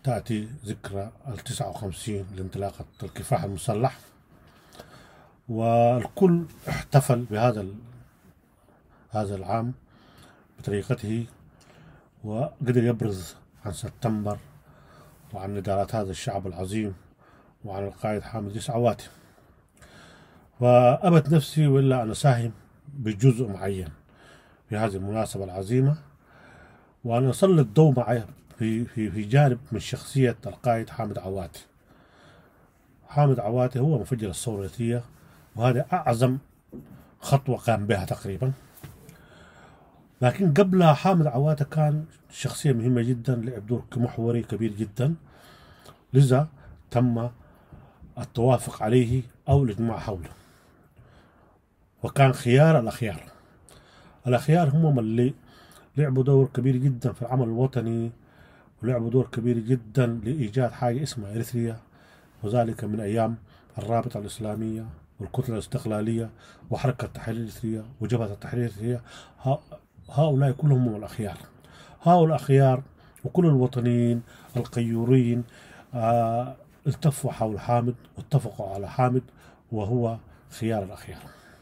تأتي ذكرى التسعة وخمسين لانطلاقة الكفاح المسلح والكل احتفل بهذا ال- هذا العام بطريقته وقدر يبرز عن سبتمبر وعن ندالات هذا الشعب العظيم وعن القائد حامد يوسف عواتي وأبت نفسي وإلا أن أساهم بجزء معين في هذه المناسبة العظيمة وأنا أسلط الضوء معي في في في جانب من شخصية القائد حامد عواتي حامد عواتي هو مفجر الثورة الذاتية وهذا أعظم خطوة قام بها تقريبا لكن قبلها حامد عواتي كان شخصية مهمة جدا لعب دور محوري كبير جدا لذا تم التوافق عليه أو الإجماع حوله وكان خيار الأخيار الأخيار هم اللي لعبوا دور كبير جدا في العمل الوطني ولعبوا دور كبير جدا لإيجاد حاجة اسمها إريتريا وذلك من أيام الرابطة الإسلامية والكتلة الاستقلالية وحركة التحرير الإريترية وجبهة التحرير الإريترية ها- هؤلاء كلهم هم الأخيار هؤلاء الأخيار وكل الوطنيين القيورين آه التفوا حول حامد واتفقوا على حامد وهو خيار الأخيار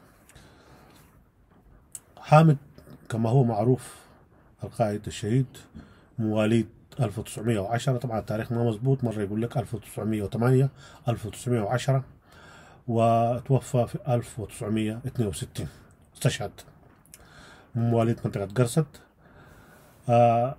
حامد كما هو معروف القائد الشهيد مواليد 1910 طبعا التاريخ ما مظبوط مرة يقول لك 1908 1910 وتوفى في 1962 استشهد من مواليد منطقة قرصت آه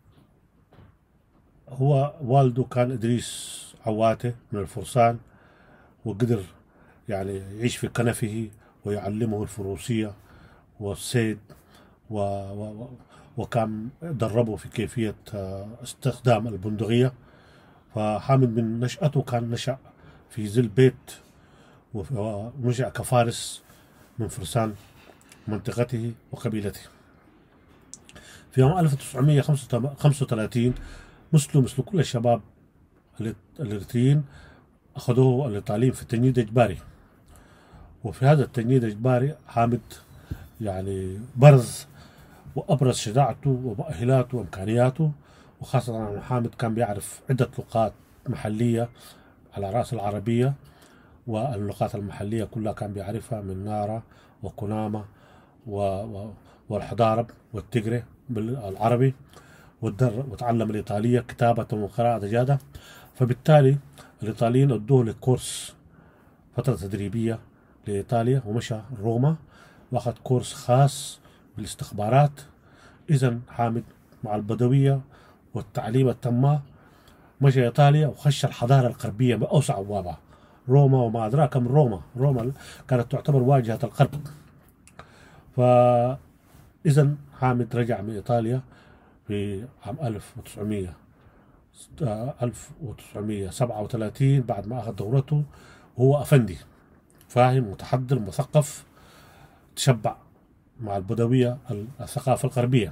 هو والده كان إدريس عواته من الفرسان وقدر يعني يعيش في كنفه ويعلمه الفروسية والصيد و و و وكان دربه في كيفية آه، استخدام البندقية فحامد من نشأته كان نشأ في ظل بيت وف- ونشأ كفارس من فرسان منطقته وقبيلته في عام 1935 مثله مثل كل الشباب الإت- الإريتريين أخذوه الإيطاليين في التجنيد الإجباري وفي هذا التجنيد الإجباري حامد يعني برز وأبرز شجاعته ومؤهلاته وإمكانياته وخاصة أن حامد كان بيعرف عدة لغات محلية على رأس العربية واللغات المحلية كلها كان بيعرفها من نارا وكنامة و... و... والحضارب والتجري بالعربي والدر وتعلم الإيطالية كتابة وقراءة جادة فبالتالي الإيطاليين ادوه لكورس فترة تدريبية لإيطاليا ومشى روما واخذ كورس خاص بالاستخبارات إذا حامد مع البدوية والتعليم التماه مشى إيطاليا وخش الحضارة الغربية بأوسع أبوابها روما وما أدراك من روما روما كانت تعتبر واجهة الغرب فإذا حامد رجع من إيطاليا في عام 1900 آه، 1937 بعد ما أخذ دورته وهو أفندي فاهم متحضر مثقف تشبع مع البدوية الثقافة الغربية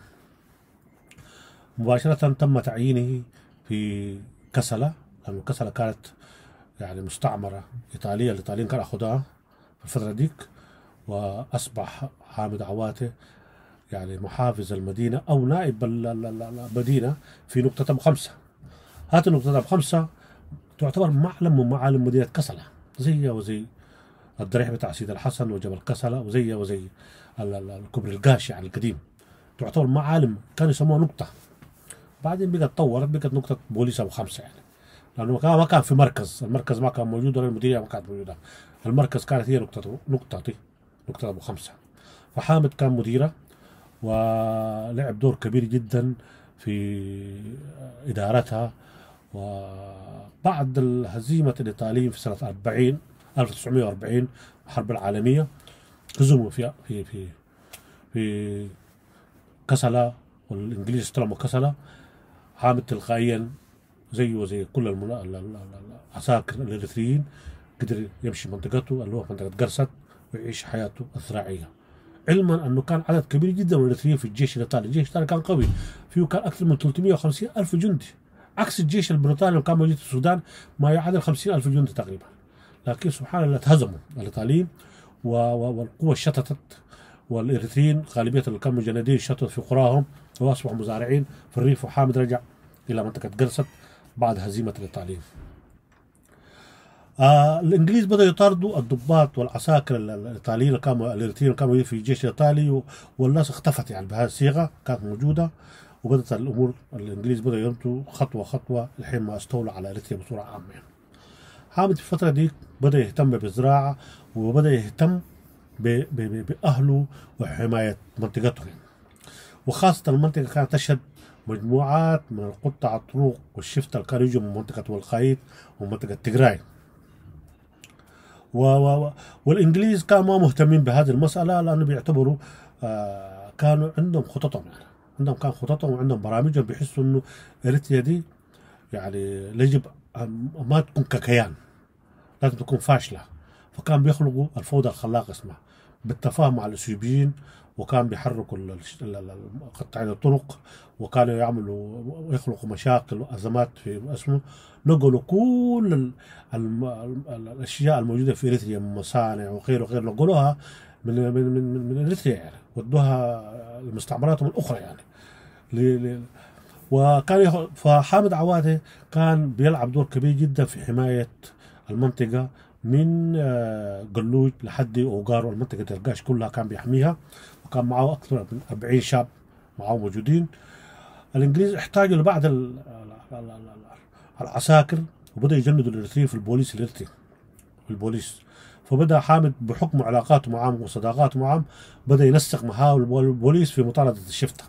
مباشرة تم تعيينه في كسلة لأنه كسلة كانت يعني مستعمرة إيطالية الإيطاليين كانوا أخذوها في الفترة ديك وأصبح حامد عواته يعني محافظ المدينة أو نائب ال- ال- ال- المدينة في نقطة أبو خمسة هذه النقطة أبو خمسة تعتبر معلم من معالم مدينة كسلة زيها وزي الضريح بتاع سيد الحسن وجبل كسلة وزيها وزي ال- ال- الكوبري القاشع القديم تعتبر معالم كانوا يسموها نقطة بعدين بقت تطورت بقت نقطة بوليس أبو خمسة يعني لأنه ما كان- ما كان في مركز المركز ما كان موجود ولا المديرية ما كانت موجودة المركز كانت هي نقطة نقطة دي نقطة أبو خمسة فحامد كان مديرة ولعب دور كبير جدا في إدارتها وبعد هزيمة الإيطاليين في سنة 40 1940 الحرب العالمية هزموا في في في في كسلة والإنجليز استلموا كسلة حامد تلقائيا زيه وزي كل المنا... ال- ال- ال- العساكر الإريتريين قدر يمشي منطقته اللي هو منطقة قرصت ويعيش حياته الزراعية علما أنه كان عدد كبير جدا من الإريتريين في الجيش الإيطالي الجيش الإيطالي كان قوي فيه كان أكثر من 350 ألف جندي عكس الجيش البريطاني اللي كان موجود في السودان ما يعادل 50 ألف جندي تقريبا لكن سبحان الله تهزموا الإيطاليين و... و... والقوة شتتت والإريتريين غالبية اللي كانوا مجندين شتت في قراهم وأصبحوا مزارعين في الريف وحامد رجع إلى منطقة قرصت بعد هزيمة الإيطاليين آه الانجليز بدأوا يطاردوا الضباط والعساكر ال- ال- الايطاليين اللي كانوا الاريتريين اللي كانوا في الجيش الايطالي و- والناس اختفت يعني بهذه الصيغه كانت موجوده وبدات الامور الانجليز بدأوا يمضوا خطوه خطوه لحين ما استولوا على اريتريا بصوره عامه يعني. حامد في الفتره دي بدا يهتم بالزراعه وبدا يهتم ب- ب- ب- باهله وحمايه منطقته يعني. وخاصه المنطقه كانت تشهد مجموعات من القطع الطرق والشفته اللي كانوا يجوا من منطقه والقايد ومنطقه تجراي و و والانجليز كانوا ما مهتمين بهذه المساله لانه بيعتبروا آه كانوا عندهم خططهم يعني عندهم كان خططهم وعندهم برامجهم بيحسوا انه اريتريا دي يعني يجب أن ما تكون ككيان لازم تكون فاشله فكان بيخلقوا الفوضى الخلاقه اسمها بالتفاهم مع الاثيوبيين وكان بيحركوا ال- ال- ال- قطاعين الطرق وكانوا يعملوا يخلقوا مشاكل وازمات في اسمه نقلوا كل ال- الم- ال- الاشياء الموجوده في اريتريا من مصانع وغيره وغيره نقلوها من من من, من, من اريتريا يعني ودوها لمستعمراتهم الاخرى يعني ل- ل- وكان يخ- فحامد عواده كان بيلعب دور كبير جدا في حمايه المنطقه من آه، قلوج لحد اوغار المنطقه القاش كلها كان بيحميها وكان معه اكثر من 40 شاب معه موجودين الانجليز احتاجوا لبعض ال- ال- ال- ال- العساكر وبدا يجندوا الاريتريين في البوليس الاريتري في البوليس فبدا حامد بحكم علاقاته معهم وصداقاته معهم بدا ينسق محاور البوليس في مطارده الشفته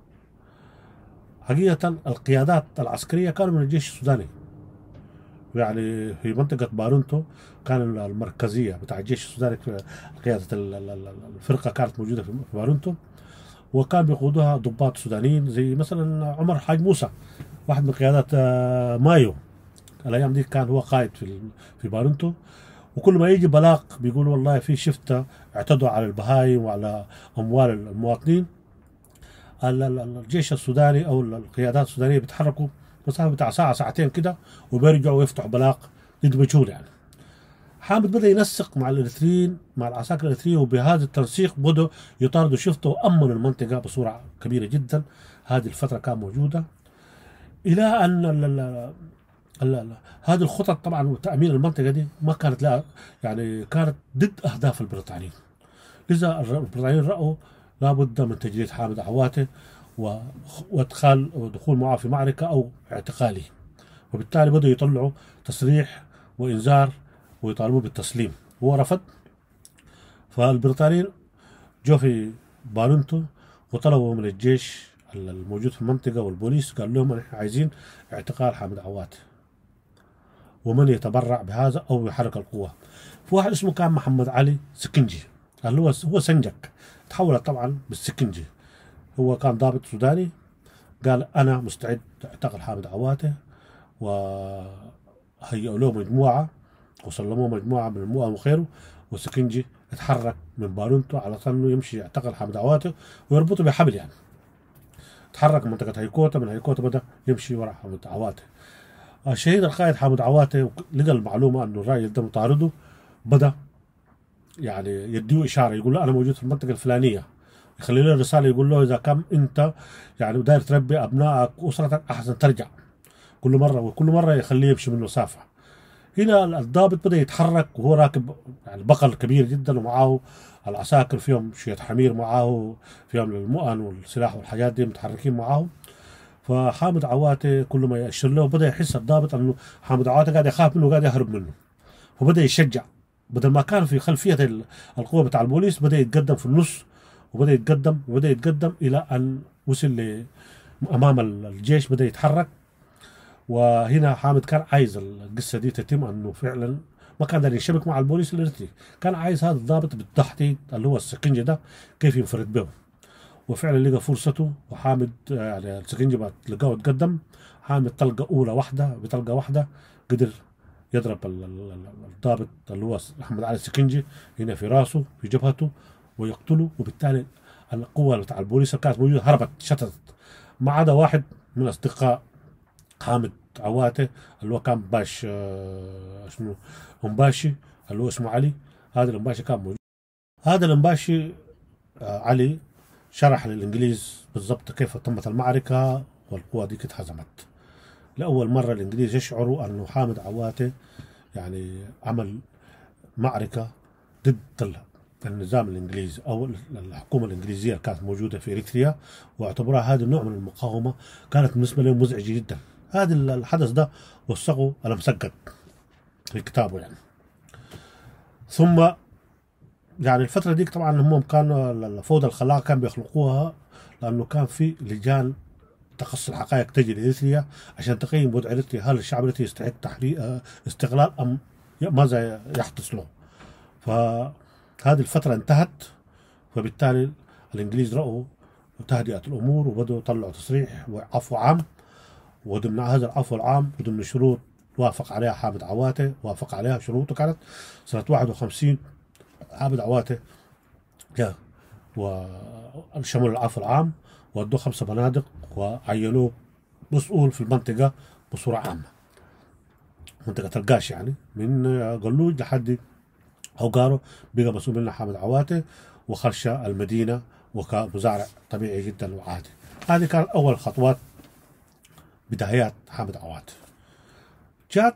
حقيقه القيادات العسكريه كانوا من الجيش السوداني يعني في منطقة بارونتو كان المركزية بتاع الجيش السوداني قيادة ال- ال- ال- الفرقة كانت موجودة في بارونتو وكان بيقودوها ضباط سودانيين زي مثلا عمر حاج موسى واحد من قيادات آه، مايو الايام دي كان هو قائد في ال- في بارونتو وكل ما يجي بلاغ بيقول والله في شفته اعتدوا على البهايم وعلى اموال المواطنين ال- ال- الجيش السوداني او القيادات السودانيه بيتحركوا مسافه بتاع ساعه ساعتين كده وبيرجعوا يفتحوا بلاغ ضد مجهول يعني حامد بدا ينسق مع الاريتريين مع العساكر الاريتريين وبهذا التنسيق بدوا يطاردوا شفته وامنوا المنطقه بصوره كبيره جدا هذه الفتره كان موجوده الى ان ال ال ال ال هذه الخطط طبعا وتامين المنطقه دي ما كانت لا يعني كانت ضد اهداف البريطانيين لذا الر- البريطانيين راوا لابد من تجريد حامد عواته و- وادخال ودخول معه في معركه او اعتقاله وبالتالي بدأوا يطلعوا تصريح وانذار ويطالبوا بالتسليم هو رفض فالبريطانيين جو في بارنتو وطلبوا من الجيش الموجود في المنطقة والبوليس قال لهم نحن عايزين اعتقال حامد عوات ومن يتبرع بهذا أو يحرك القوة في واحد اسمه كان محمد علي سكنجي اللي هو هو سنجك تحول طبعا بالسكنجي هو كان ضابط سوداني قال أنا مستعد أعتقل حامد عواته وهيئوا له مجموعة وسلموه مجموعة من المؤن وخيره وسكنجي اتحرك من بارونتو على انه يمشي يعتقل حامد عواته ويربطه بحبل يعني تحرك من منطقة هيكوتا من هيكوتا بدأ يمشي ورا حامد عواته الشهيد القائد حامد عواته لقى المعلومة انه الراجل ده مطارده بدأ يعني يديه إشارة يقول له أنا موجود في المنطقة الفلانية يخلي له رسالة يقول له إذا كم أنت يعني داير تربي أبنائك وأسرتك أحسن ترجع كل مرة وكل مرة يخليه يمشي من مسافة هنا الضابط بدأ يتحرك وهو راكب يعني بقل كبير جدا ومعاه العساكر فيهم شوية حمير معاه فيهم المؤن والسلاح والحاجات دي متحركين معاه فحامد عواته كل ما يأشر له بدأ يحس الضابط انه حامد عواته قاعد يخاف منه قاعد يهرب منه فبدأ يشجع بدل ما كان في خلفية ال- القوة بتاع البوليس بدأ يتقدم في النص وبدأ يتقدم وبدأ يتقدم إلى أن وصل ل- أمام الجيش بدأ يتحرك وهنا حامد كان عايز القصة دي تتم أنه فعلا ما كان داري يشبك مع البوليس الاريتري كان عايز هذا الضابط بالتحتي اللي هو السكنجي ده كيف ينفرد به وفعلا لقى فرصته وحامد آه، يعني السكنجي بعد لقاه تقدم حامد طلقة أولى واحدة بطلقة واحدة قدر يضرب ال- ال- ال- الضابط اللي هو محمد علي السكنجي هنا في راسه في جبهته ويقتله وبالتالي القوة بتاع البوليس اللي كانت موجودة هربت شتتت ما عدا واحد من أصدقاء حامد عواته اللي هو كان باش آه، اسمه مباشي اللي هو اسمه علي هذا المباشي كان موجود هذا المباشي آه، علي شرح للانجليز بالضبط كيف تمت المعركه والقوى دي اتهزمت لأول مرة الإنجليز يشعروا أنه حامد عواته يعني عمل معركة ضد النظام الإنجليزي أو الحكومة الإنجليزية اللي كانت موجودة في إريتريا واعتبروها هذا النوع من المقاومة كانت بالنسبة لهم مزعجة جدا هذا الحدث ده وثقه المسقط في كتابه يعني ثم يعني الفترة ديك طبعا هم كانوا الفوضى الخلاقة كان بيخلقوها لأنه كان في لجان تخصص الحقائق تجي لإريتريا عشان تقيم وضع إريتريا هل الشعب الإريتري يستحق تحرير استقلال أم ماذا يحدث له فهذه الفترة انتهت فبالتالي الإنجليز رأوا تهدئة الأمور وبدأوا يطلعوا تصريح وعفو عام وضمن هذا العفو العام وضمن شروط وافق عليها حامد عواته وافق عليها شروطه كانت سنة 51 حامد عواته جاء وشمل العفو العام ودوه خمسة بنادق وعينوه مسؤول في المنطقة بصورة عامة منطقة القاش يعني من قلوج لحد أوقاره بقى مسؤول منها حامد عواته وخرش المدينة وكمزارع طبيعي جدا وعادي هذه كانت أول خطوات بدايات حامد عواته جاءت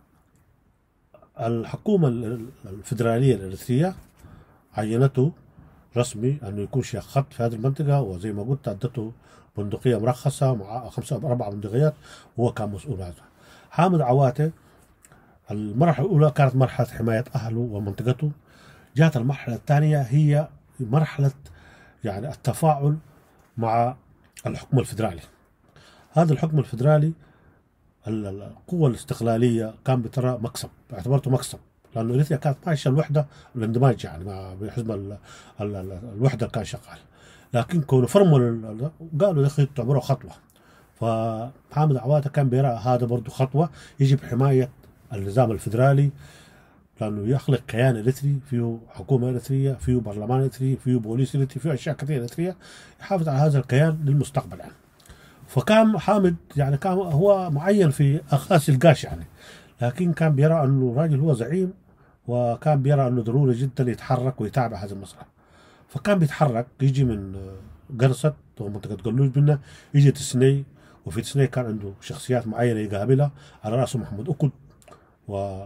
الحكومة الفدرالية الإريترية عينته رسمي انه يكون شيخ خط في هذه المنطقه وزي ما قلت ادته بندقيه مرخصه مع خمسه اربع بندقيات وهو كان مسؤول هذا حامد عواته المرحله الاولى كانت مرحله حمايه اهله ومنطقته جاءت المرحله الثانيه هي مرحله يعني التفاعل مع الحكم الفدرالي هذا الحكم الفدرالي القوة الاستقلالية كان بترى مكسب اعتبرته مكسب لانه اريتريا كانت ماشيه الوحده الاندماج يعني مع بحزب الوحده كان شغال لكن كونه فرموا قالوا يا اخي تعتبروا خطوه فحامد عواته كان بيرى هذا برضه خطوه يجب حمايه النظام الفدرالي لانه يخلق كيان اريتري فيه حكومه اريتريه فيه برلمان اريتري فيه بوليس اريتري فيه اشياء كثيره اريتريه يحافظ على هذا الكيان للمستقبل يعني فكان حامد يعني كان هو معين في اخاس القاش يعني لكن كان بيرى انه راجل هو زعيم وكان بيرى انه ضروري جدا يتحرك ويتابع هذا المسرح فكان بيتحرك يجي من قرصت ومنطقة قلوج منه يجي تسني وفي تسني كان عنده شخصيات معينة يقابلها على رأسه محمود أكل و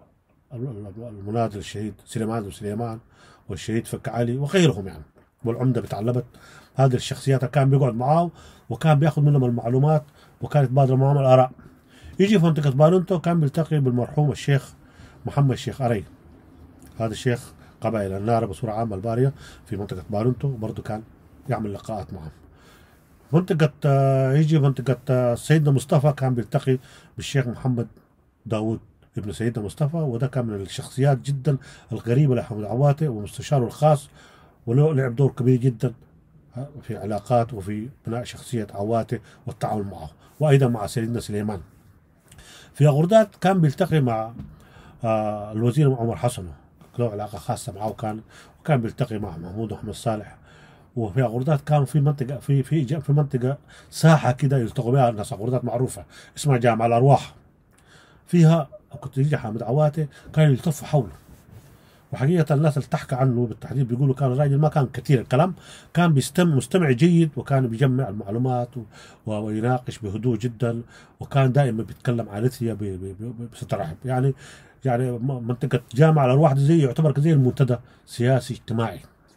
المناضل الشهيد سليمان وسليمان والشهيد فك علي وغيرهم يعني والعمدة بتعلمت هذه الشخصيات كان بيقعد معاه وكان بياخذ منهم المعلومات وكانت تبادل معهم الآراء يجي في منطقة بارونتو كان بيلتقي بالمرحوم الشيخ محمد الشيخ أري هذا الشيخ قبائل النار بصورة عامة البارية في منطقة بارونتو برضه كان يعمل لقاءات معهم منطقة يجي منطقة سيدنا مصطفى كان بيلتقي بالشيخ محمد داود ابن سيدنا مصطفى وده كان من الشخصيات جدا القريبة لحمد عواته ومستشاره الخاص وله لعب دور كبير جدا في علاقات وفي بناء شخصية عواته والتعامل معه وأيضا مع سيدنا سليمان في غرداد كان بيلتقي مع آه الوزير عمر حسن له علاقه خاصه معه وكان وكان بيلتقي مع محمود محمد صالح وفي غردات كان في منطقه في في في منطقه ساحه كده يلتقوا بها الناس غردات معروفه اسمها جامع الارواح فيها كنت يجي حامد عواته كان يلتفوا حوله وحقيقة الناس اللي تحكى عنه بالتحديد بيقولوا كان الراجل ما كان كثير الكلام كان بيستمع مستمع جيد وكان بيجمع المعلومات ويناقش بهدوء جدا وكان دائما بيتكلم عن اثيا بسترحب يعني يعني منطقة جامعة الأرواح دي زي يعتبر زي المنتدى سياسي اجتماعي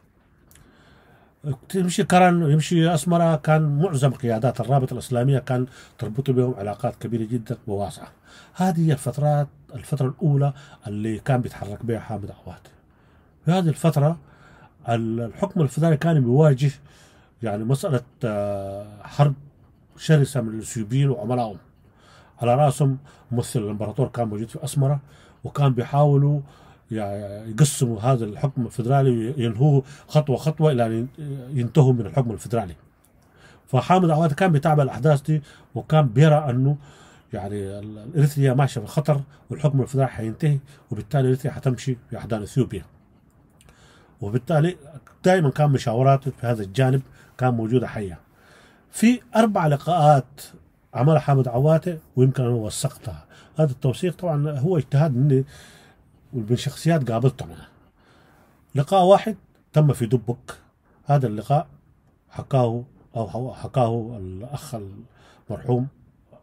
تمشي كرن يمشي أسمرة كان معظم قيادات الرابطة الإسلامية كان تربط بهم علاقات كبيرة جدا وواسعة هذه الفترات الفترة الأولى اللي كان بيتحرك بها حامد عواد في هذه الفترة الحكم الفدرالي كان بيواجه يعني مسألة حرب شرسة من الإثيوبيين وعملائهم على راسهم ممثل الامبراطور كان موجود في أسمرة وكان بيحاولوا يقسموا هذا الحكم الفدرالي وينهوه خطوة خطوة إلى أن ينتهوا من الحكم الفدرالي فحامد عواد كان بيتابع الأحداث دي وكان بيرى أنه يعني اريتريا ماشيه في خطر والحكم الفدرالي حينتهي وبالتالي اريتريا حتمشي في احضان اثيوبيا وبالتالي دائما كان مشاوراته في هذا الجانب كان موجوده حيه في اربع لقاءات عملها حامد عواته ويمكن انا وثقتها هذا التوثيق طبعا هو اجتهاد مني ومن شخصيات قابلتها معه لقاء واحد تم في دبك هذا اللقاء حكاه او حكاه الاخ المرحوم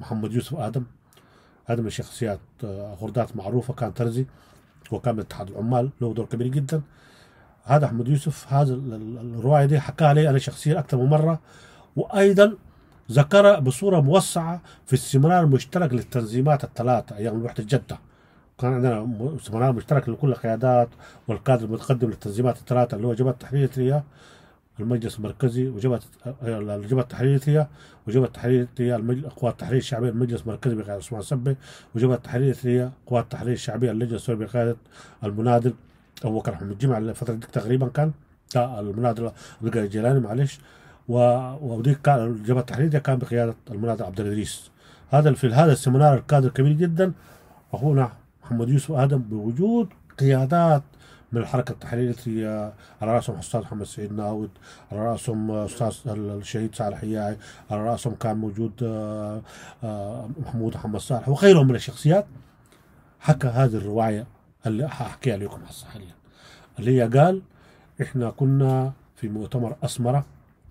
محمد يوسف ادم هذا من الشخصيات آه، غردات معروفه كان ترزي وكان من اتحاد العمال له دور كبير جدا هذا احمد يوسف هذا ال- ال- الروايه دي حكاها لي انا شخصيا اكثر من مره وايضا ذكرها بصوره موسعه في السيمينار المشترك للتنظيمات الثلاثه ايام وحده جده كان عندنا م- سيمينار مشترك لكل القيادات والكادر المتقدم للتنظيمات الثلاثه اللي هو جبهه التحرير الإريترية المجلس المركزي وجبهه الجبهه التحرير الإريترية وجبهه التحرير الإريترية المج- قوات التحرير الشعبيه المجلس المركزي بقياده عثمان سبه وجبهه التحرير الإريترية قوات التحرير الشعبيه اللجنه السوريه بقياده المنادل ابو بكر محمد جمعه الفتره دي تقريبا كان لا المنادل عبد القادر الجيلاني معلش و- ودي كان الجبهه التحريريه كان بقياده المنادل عبد الادريس هذا في هذا السيمينار الكادر كبير جدا اخونا محمد يوسف ادم بوجود قيادات من الحركه التحريريه على راسهم استاذ محمد سعيد ناود على راسهم استاذ الشهيد صالح ياعي على راسهم كان موجود آه، آه، محمود محمد صالح وغيرهم من الشخصيات حكى هذه الروايه اللي حاحكيها لكم هسه حاليا اللي هي قال احنا كنا في مؤتمر اسمره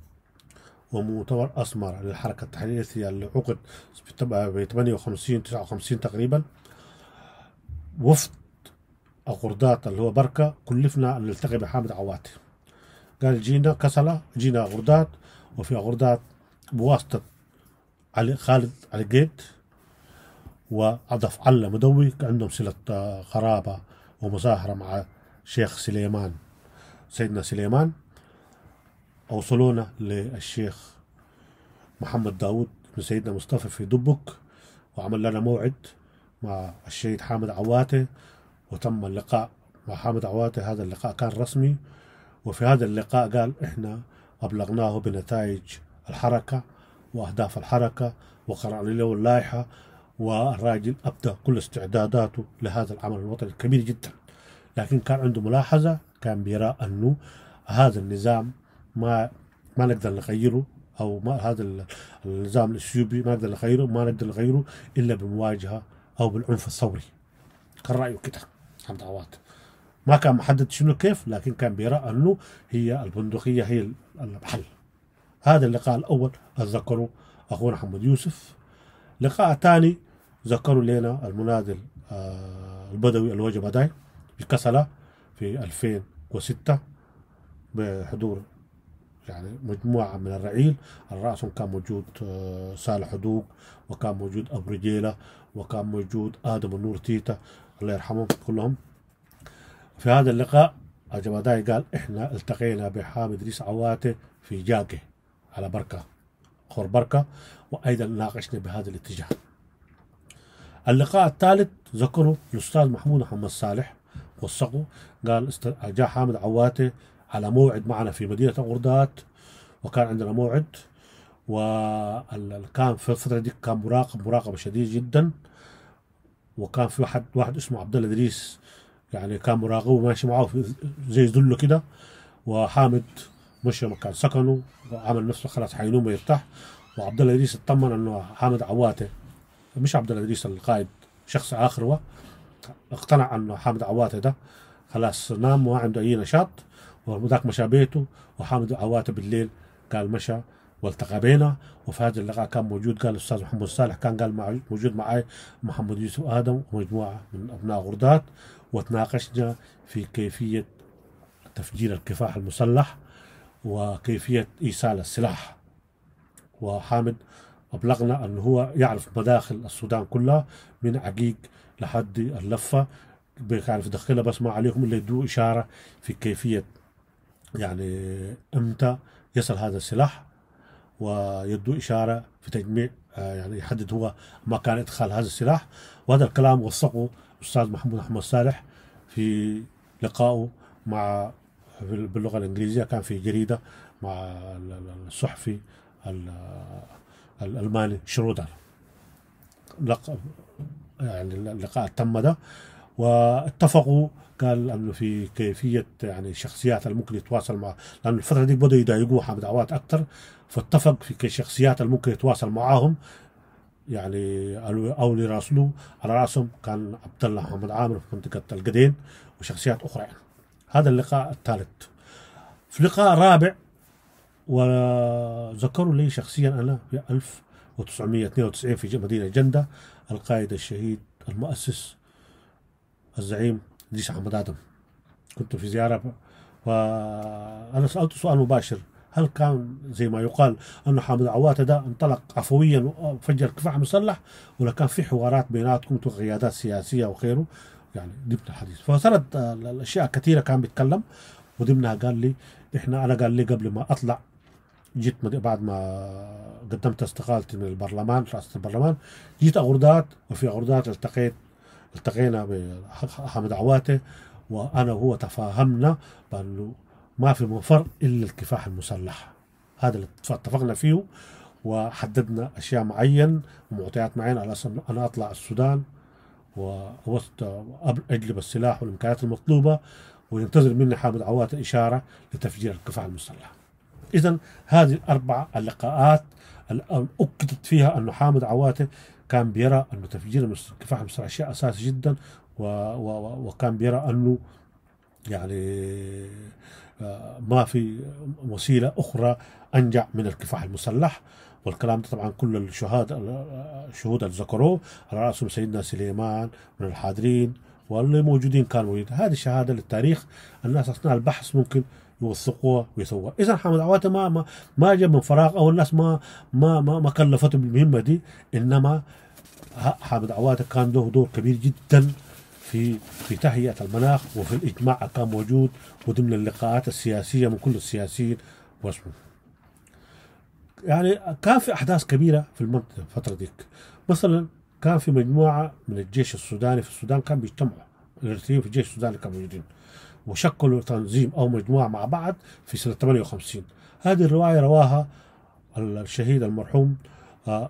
ومؤتمر اسمر للحركه التحريريه اللي عقد في تبع- ب 58 59 تقريبا وفد غردات اللي هو بركه كلفنا ان نلتقي بحامد عواتي قال جينا كسلة جينا غردات وفي غردات بواسطة علي خالد علي قيد وعضف علة مدوي كان عندهم صلة آه، قرابة ومظاهرة مع شيخ سليمان سيدنا سليمان أوصلونا للشيخ محمد داود بن سيدنا مصطفى في دبك وعمل لنا موعد مع الشهيد حامد عواتي وتم اللقاء مع حامد عواتي هذا اللقاء كان رسمي وفي هذا اللقاء قال احنا أبلغناه بنتائج الحركة وأهداف الحركة وقرأنا له اللائحة والراجل أبدأ كل استعداداته لهذا العمل الوطني الكبير جدا لكن كان عنده ملاحظة كان بيرى أنه هذا النظام ما ما نقدر نغيره أو ما هذا ال- النظام الإثيوبي ما نقدر نغيره ما نقدر نغيره إلا بمواجهة أو بالعنف الثوري كان رأيه كده حمد عواد ما كان محدد شنو كيف لكن كان بيرى أنه هي البندقية هي الحل هذا اللقاء الأول أتذكره أخونا محمد يوسف لقاء ثاني ذكروا لنا المنادل آه، البدوي الوجه بداي في كسلة في 2006 بحضور يعني مجموعة من الرعيل على رأسهم كان موجود آه، صالح حدوق وكان موجود أبو رجيلة وكان موجود آدم النور تيتا الله يرحمهم كلهم في هذا اللقاء الجماداي قال احنا التقينا بحامد ادريس عواتي في جاقه على بركه خور بركه وايضا ناقشنا بهذا الاتجاه. اللقاء الثالث ذكره الاستاذ محمود محمد صالح وثقه قال است- جاء حامد عواتي على موعد معنا في مدينه غردات وكان عندنا موعد وكان في الفتره دي كان مراقب مراقبه شديد جدا وكان في واحد واحد اسمه عبد الله ادريس يعني كان مراقبه ماشي معه في زي ذله كده وحامد مشى مكان سكنه وعمل نفسه خلاص حينوم ويرتاح وعبد الله ادريس اطمن انه حامد عواته مش عبد الله ادريس القائد شخص اخر هو اقتنع انه حامد عواته ده خلاص نام وما عنده اي نشاط وذاك مشى بيته وحامد عواته بالليل قال مشى والتقى بينا وفي هذا اللقاء كان موجود قال الاستاذ محمد صالح كان قال مع موجود معي محمد يوسف ادم ومجموعه من ابناء غردات وتناقشنا في كيفيه تفجير الكفاح المسلح وكيفيه ايصال السلاح وحامد أبلغنا أنه هو يعرف مداخل السودان كلها من عقيق لحد اللفة بيعرف يدخلها بس ما عليهم إلا يدوا إشارة في كيفية يعني إمتى يصل هذا السلاح ويدوا إشارة في تجميع آه، يعني يحدد هو مكان إدخال هذا السلاح وهذا الكلام وثقه الأستاذ محمود أحمد صالح في لقائه مع باللغة الإنجليزية كان في جريدة مع ال- ال- الصحفي ال- الألماني شرودر لق... يعني اللقاء تم ده واتفقوا قال انه في كيفيه يعني الشخصيات اللي ممكن يتواصل مع لانه الفتره دي بدأوا يضايقوه حامد عواد اكثر فاتفق في الشخصيات اللي ممكن يتواصل معاهم يعني او أو اللي راسلوه على راسهم كان عبد الله محمد عامر في منطقه القدين وشخصيات اخرى يعني. هذا اللقاء الثالث في لقاء رابع وذكروا لي شخصيا انا في 1992 في مدينة جندة القائد الشهيد المؤسس الزعيم إدريس محمد آدم كنت في زيارة وأنا سألته سؤال مباشر هل كان زي ما يقال أن حامد عواتة ده انطلق عفويا وفجر كفاح مسلح ولا كان في حوارات بيناتكم قيادات سياسية وغيره يعني ضمن الحديث فسرد الأشياء كثيرة كان بيتكلم وضمنها قال لي إحنا أنا قال لي قبل ما أطلع جيت بعد ما قدمت استقالتي من البرلمان رئاسة البرلمان جيت أغردات وفي أغردات التقيت التقينا بحامد عواته وأنا وهو تفاهمنا بأنه ما في مفر إلا الكفاح المسلح هذا اللي اتفقنا فيه وحددنا أشياء معين ومعطيات معينة على أساس أنا أطلع السودان ووسط أجلب السلاح والإمكانيات المطلوبة وينتظر مني حامد عوات إشارة لتفجير الكفاح المسلح إذا هذه الأربع اللقاءات أكدت فيها أن حامد عواته كان بيرى أن تفجير الكفاح المسلح شيء أساسي جدا و و وكان بيرى أنه يعني آه، ما في وسيلة أخرى أنجع من الكفاح المسلح والكلام ده طبعا كل الشهاد الشهود اللي ذكروه على راسهم سيدنا سليمان من الحاضرين واللي موجودين كانوا موجودين هذه شهاده للتاريخ الناس اثناء البحث ممكن يوثقوها ويسووها اذا حامد عواته ما ما ما جاء من فراغ او الناس ما ما ما, ما كلفته بالمهمه دي انما حامد عواته كان له دور كبير جدا في في تهيئه المناخ وفي الاجماع كان موجود وضمن اللقاءات السياسيه من كل السياسيين واسمه يعني كان في احداث كبيره في المنطقه الفتره ديك مثلا كان في مجموعه من الجيش السوداني في السودان كان بيجتمعوا الاريتريين في الجيش السوداني كانوا موجودين وشكلوا تنظيم او مجموعه مع بعض في سنه 58 هذه الروايه رواها الشهيد المرحوم آآ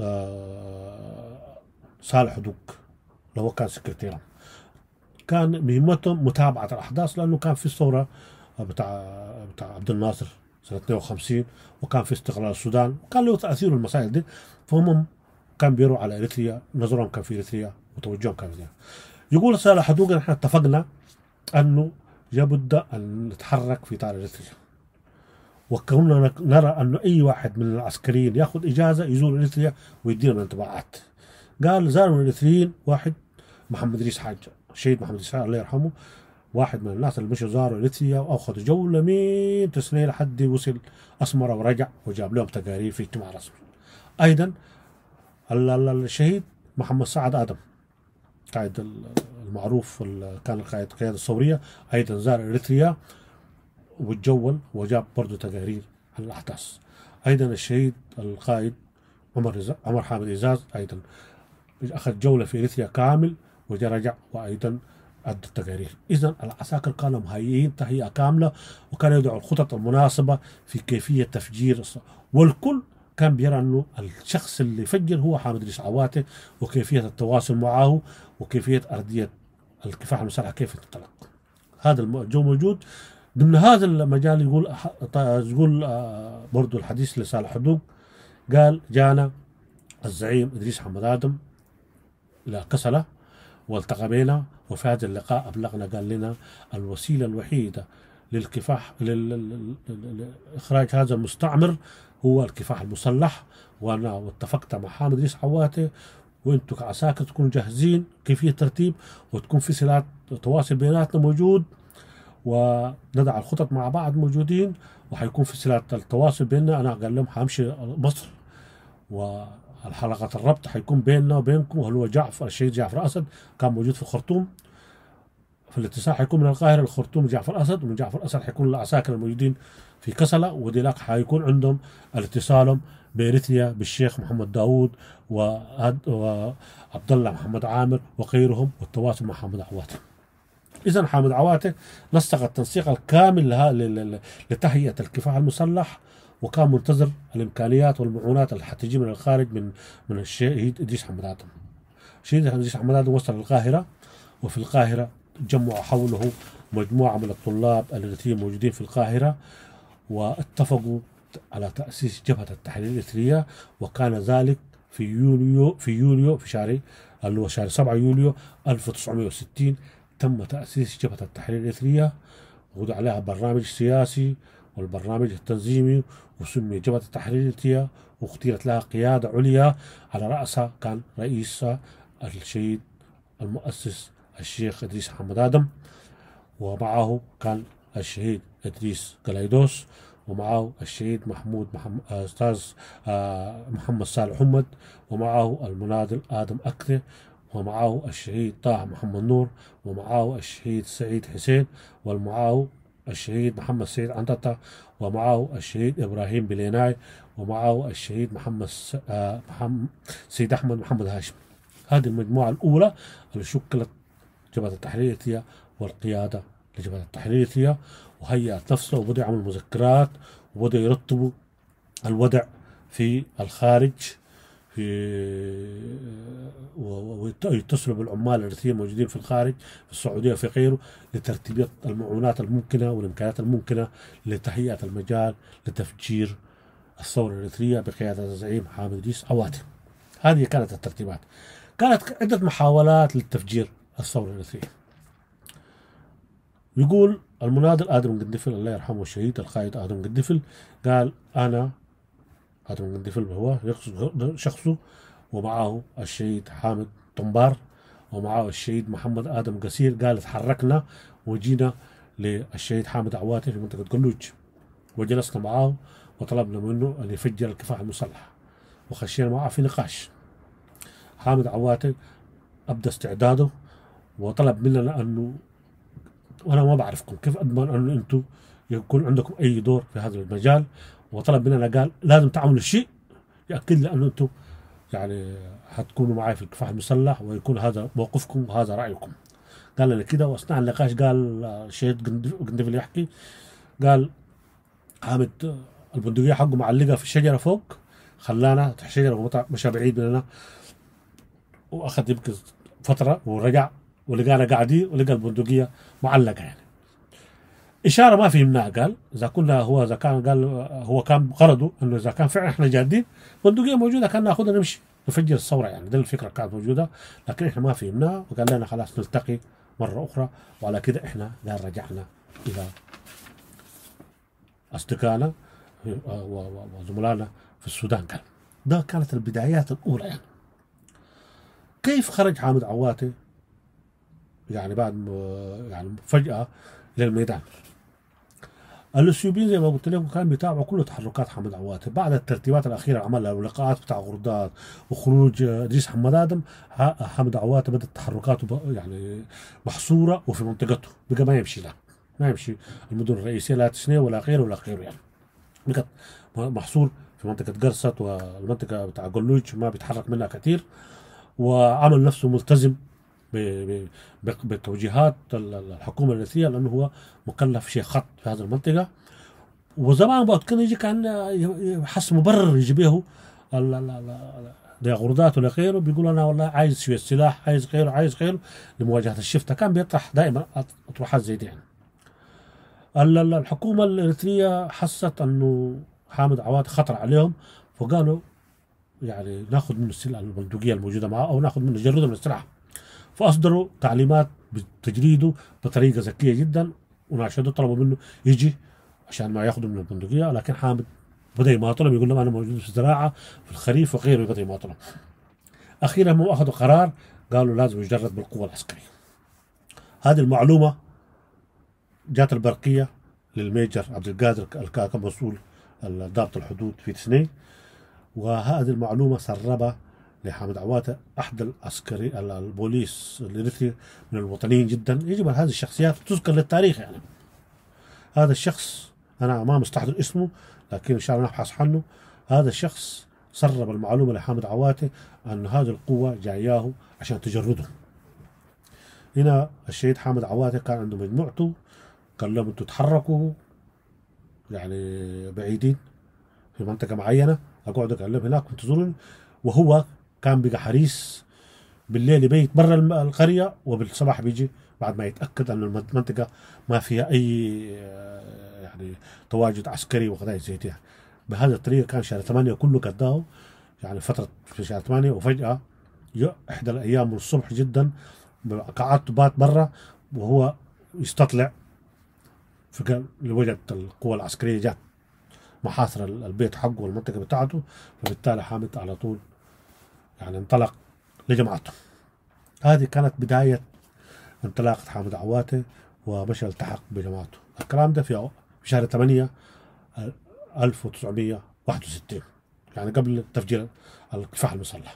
آآ صالح دوك اللي هو كان سكرتيرا كان مهمتهم متابعه الاحداث لانه كان في الثوره بتاع بتاع عبد الناصر سنه 52 وكان في استقلال السودان كان له تاثير المسائل دي فهم كان بيروا على اريتريا نظرهم كان في اريتريا وتوجههم كان في يقول صالح حدوق نحن اتفقنا انه لابد ان نتحرك في طار اريتريا وكنا نرى انه اي واحد من العسكريين ياخذ اجازه يزور اريتريا ويدينا الانطباعات قال زار من الاريتريين واحد محمد ريس حاج الشهيد محمد ريس حاج الله يرحمه واحد من الناس اللي مشوا زاروا اريتريا واخذوا جوله من تسنيه لحد وصل اسمره ورجع وجاب لهم تقارير في اجتماع رسمي ايضا الشهيد محمد سعد ادم قائد المعروف كان قائد القياده الثوريه ايضا زار اريتريا وتجول وجاب برضه تقارير عن الاحداث ايضا الشهيد القائد عمر عمر حامد ازاز ايضا اخذ جوله في اريتريا كامل وجا رجع وايضا ادى التقارير اذا العساكر كانوا مهيئين تهيئه كامله وكانوا يدعوا الخطط المناسبه في كيفيه تفجير والكل كان بيرى انه الشخص اللي فجر هو حامد ريس عواته وكيفيه التواصل معه وكيفيه ارضيه الكفاح المسلح كيف تنطلق هذا الجو موجود ضمن هذا المجال يقول يقول آه، برضو الحديث لصالح حدوق قال جانا الزعيم ادريس حمد ادم الى كسله والتقى بنا وفي هذا اللقاء ابلغنا قال لنا الوسيله الوحيده للكفاح لاخراج هذا المستعمر هو الكفاح المسلح وانا اتفقت مع حامد ادريس حواته وانتم كعساكر تكونوا جاهزين كيفيه ترتيب وتكون في سلات تواصل بيناتنا موجود وندع الخطط مع بعض موجودين وحيكون في سلات التواصل بيننا انا قال لهم حامشي مصر والحلقة الربط حيكون بيننا وبينكم وهو جعفر الشهيد جعفر اسد كان موجود في الخرطوم في الاتصال حيكون من القاهره للخرطوم جعفر اسد ومن جعفر اسد حيكون العساكر الموجودين في كسلة وديلاك حيكون عندهم الاتصال بإريتريا بالشيخ محمد داوود وعبد الله محمد عامر وغيرهم والتواصل مع حامد عواته إذا حامد عواته نسق التنسيق الكامل لتهيئة الكفاح المسلح وكان منتظر الإمكانيات والمعونات اللي حتجي من الخارج من من الشهيد إدريس حمد آدم الشهيد إدريس حمد آدم وصل القاهرة وفي القاهرة جمعوا حوله مجموعة من الطلاب الذين موجودين في القاهرة واتفقوا على تأسيس جبهة التحرير الإثرية وكان ذلك في يوليو في يوليو في شهر اللي هو شهر 7 يوليو 1960 تم تأسيس جبهة التحرير الإثرية وضع عليها برنامج سياسي والبرنامج التنظيمي وسمي جبهة التحريرية واختيرت لها قيادة عليا على رأسها كان رئيسها الشهيد المؤسس الشيخ إدريس محمد آدم ومعه كان الشهيد إدريس قلايدوس ومعه الشهيد محمود محمد أستاذ آه، محمد صالح حمد ومعه المناضل آدم أكته ومعه الشهيد طه محمد نور ومعه الشهيد سعيد حسين ومعه الشهيد محمد سيد عنتطة ومعه الشهيد إبراهيم بليناي ومعه الشهيد محمد, آه، محمد سيد أحمد محمد هاشم هذه المجموعة الأولى اللي شكلت جبهة التحريرية والقيادة لجبهة التحريرية وهيأت نفسها وبدأ يعمل مذكرات وبدأ يرتبوا الوضع في الخارج في ويتصلوا بالعمال الارثيين الموجودين في الخارج في السعوديه وفي غيره لترتيب المعونات الممكنه والامكانيات الممكنه لتهيئه المجال لتفجير الثوره الاريتريه بقياده الزعيم حامد ادريس عواتي. هذه كانت الترتيبات. كانت عده محاولات للتفجير الثوره الاريتريه. يقول المناضل ادم قدفل الله يرحمه الشهيد القائد ادم قدفل قال انا هذا من الدفل هو شخصه ومعه الشهيد حامد طنبار ومعه الشهيد محمد آدم قصير قال تحركنا وجينا للشهيد حامد عواتي في منطقة قلوج وجلسنا معه وطلبنا منه أن يفجر الكفاح المسلح وخشينا معه في نقاش حامد عواتي أبدى استعداده وطلب مننا أنه وأنا ما بعرفكم كيف أضمن أنه أنتم يكون عندكم أي دور في هذا المجال وطلب مننا قال لازم تعملوا شيء ياكد لي انه انتم يعني حتكونوا معي في الكفاح المسلح ويكون هذا موقفكم وهذا رايكم قال لنا كده واثناء النقاش قال الشهيد قندفل يحكي قال حامد البندقيه حقه معلقه في الشجره فوق خلانا تحت شجره مشى بعيد مننا واخذ يمكن فتره ورجع ولقانا قاعدين ولقى البندقيه معلقه يعني اشاره ما فهمناها قال اذا كنا هو اذا كان قال هو كان غرضه انه اذا كان فعلا احنا جادين بندقيه موجوده كان ناخذها نمشي نفجر الثوره يعني دي الفكره كانت موجوده لكن احنا ما فهمناها وقال لنا خلاص نلتقي مره اخرى وعلى كده احنا قال رجعنا الى اصدقائنا وزملائنا في السودان قال ده كانت البدايات الاولى يعني كيف خرج حامد عواتي يعني بعد يعني فجاه للميدان الاثيوبيين زي ما قلت لكم كان بيتابعوا كل تحركات حمد عواتي بعد الترتيبات الاخيره عملها واللقاءات بتاع غردات وخروج ادريس محمد ادم حمد عواتي بدات تحركاته يعني محصوره وفي منطقته بقى ما يمشي لا ما يمشي المدن الرئيسيه لا تسنيه ولا غيره ولا غيره يعني بقى محصور في منطقه قرصت والمنطقه بتاع قلوج ما بيتحرك منها كثير وعمل نفسه ملتزم بتوجيهات الحكومه الرئيسيه لانه هو مكلف شيء خط في هذه المنطقه وزمان بعد كان يجي كان يحس مبرر يجي به غردات ولا غيره بيقول انا والله عايز شويه سلاح عايز غيره عايز غيره لمواجهه الشفته كان بيطرح دائما اطروحات زي دي يعني. الحكومه الاريتريه حست انه حامد عواد خطر عليهم فقالوا يعني ناخذ منه السلاح البندقيه الموجوده معه او ناخذ منه جرده من السلاح فاصدروا تعليمات بتجريده بطريقه ذكيه جدا وناشدوا طلبوا منه يجي عشان ما ياخذوا من البندقيه لكن حامد بدا يماطلهم يقول لهم انا موجود في الزراعه في الخريف وغيره بدا يماطلهم اخيرا هم اخذوا قرار قالوا لازم يجرد بالقوه العسكريه هذه المعلومه جات البرقيه للميجر عبد القادر كان مسؤول ضابط الحدود في تسنين وهذه المعلومه سربها لحامد عواته احد العسكري البوليس الاريتري من الوطنيين جدا يجب ان هذه الشخصيات تذكر للتاريخ يعني هذا الشخص انا ما مستحضر اسمه لكن ان شاء الله نبحث عنه هذا الشخص سرب المعلومه لحامد عواته ان هذه القوه جاياه عشان تجرده هنا الشهيد حامد عواته كان عنده مجموعته قال لهم انتم تحركوا يعني بعيدين في منطقه معينه اقعد اكلم هناك وانتظروني وهو كان بقى حريص بالليل يبيت برا القريه وبالصباح بيجي بعد ما يتاكد ان المنطقه ما فيها اي يعني تواجد عسكري وقضايا زي دي بهذه الطريقه كان شهر ثمانية كله قداه يعني فتره في شهر ثمانية وفجاه احدى الايام من الصبح جدا قعدت بات برا وهو يستطلع في وجدت القوى العسكريه جات محاصرة البيت حقه والمنطقة بتاعته فبالتالي حامد على طول يعني انطلق لجماعته هذه كانت بداية انطلاقة حامد عواته ومشى التحق بجماعته الكلام ده في شهر 8 1961 يعني قبل تفجير الكفاح المسلح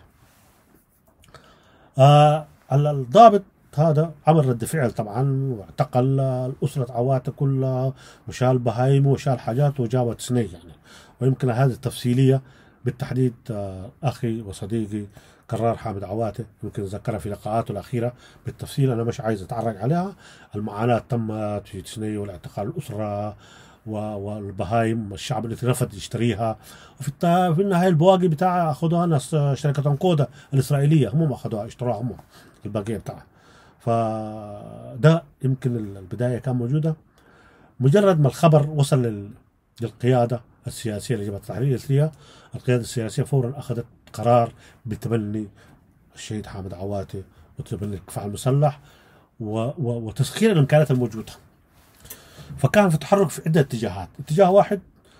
آه الضابط هذا عمل رد فعل طبعا واعتقل الأسرة عواته كلها وشال بهايمه وشال حاجاته وجابت سني يعني ويمكن هذه التفصيلية بالتحديد آه، أخي وصديقي كرار حامد عواته يمكن ذكرها في لقاءاته الأخيرة بالتفصيل أنا مش عايز أتعرج عليها المعاناة تمت في تسني والاعتقال الأسرة والبهايم الشعب اللي رفض يشتريها وفي في النهايه البواقي بتاعها اخذوها ناس شركه انكودا الاسرائيليه هم اخذوها اشتروها هم الباقيه بتاعها فده يمكن البدايه كان موجوده مجرد ما الخبر وصل للقياده السياسيه لجبهه التحرير الاريتريه القياده السياسيه فورا اخذت قرار بتبني الشهيد حامد عواتي وتبني الكفاح المسلح وتسخير الامكانيات الموجوده فكان في تحرك في عده اتجاهات اتجاه واحد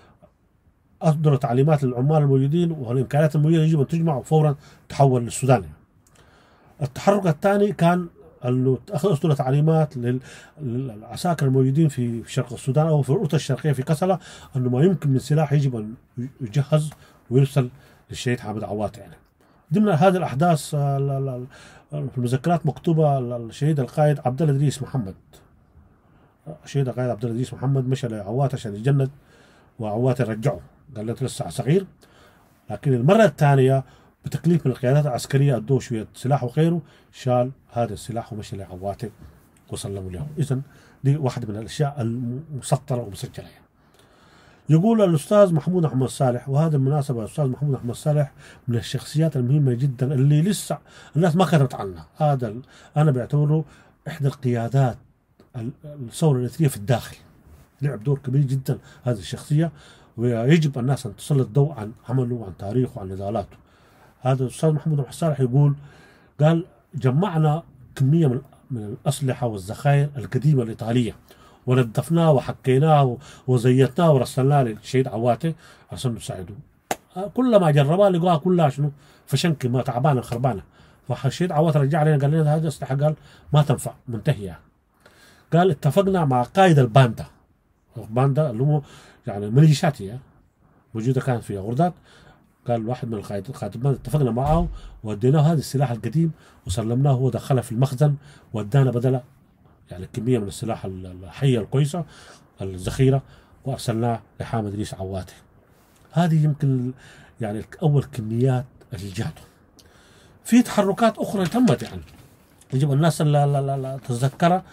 اصدروا تعليمات للعمال الموجودين والامكانيات الموجوده يجب ان تجمع وفورا تحول للسودان التحرك الثاني كان انه اصدروا تعليمات للعساكر الموجودين في شرق السودان او في الرؤوس الشرقيه في كسله انه ما يمكن من سلاح يجب ان يجهز ويرسل للشهيد حامد عوات يعني ضمن هذه الاحداث آه، في المذكرات مكتوبه الشهيد القائد عبد الله ادريس محمد الشهيد القائد عبد الله ادريس محمد مشى لعوات عشان يتجند وعوات رجعه قال له لسه صغير لكن المره الثانيه بتكليف من القيادات العسكريه ادوه شويه سلاح وغيره شال هذا السلاح ومشى لعواته وسلموا له اذا دي واحده من الاشياء المسطره ومسجله يعني. يقول الاستاذ محمود احمد صالح وهذا المناسبه الاستاذ محمود احمد صالح من الشخصيات المهمه جدا اللي لسه الناس ما كتبت عنها هذا انا بعتبره احدى القيادات الثوره الاثريه في الداخل لعب دور كبير جدا هذه الشخصيه ويجب الناس ان تسلط الضوء عن عمله وعن تاريخه وعن نضالاته هذا الاستاذ محمود بن صالح يقول قال جمعنا كميه من من الاسلحه والذخائر القديمه الايطاليه ونظفناه وحكيناه وزيتناه ورسلناه للشهيد عواته عشان نساعده كل ما جربها لقوها كلها شنو فشنك ما تعبانه خربانه فالشهيد عواته رجع علينا قال لنا هذه الاسلحه قال ما تنفع منتهيه قال اتفقنا مع قائد الباندا الباندا اللي هو يعني ميليشيات موجوده كانت في غردات قال واحد من القائد الباندا اتفقنا معه وديناه هذا السلاح القديم وسلمناه هو دخلها في المخزن وادانا بدله يعني كميه من السلاح الحيه الكويسه الذخيره وارسلناه لحامد ادريس عواتي هذه يمكن يعني اول كميات اللي جاته في تحركات اخرى تمت يعني يجب الناس تتذكرها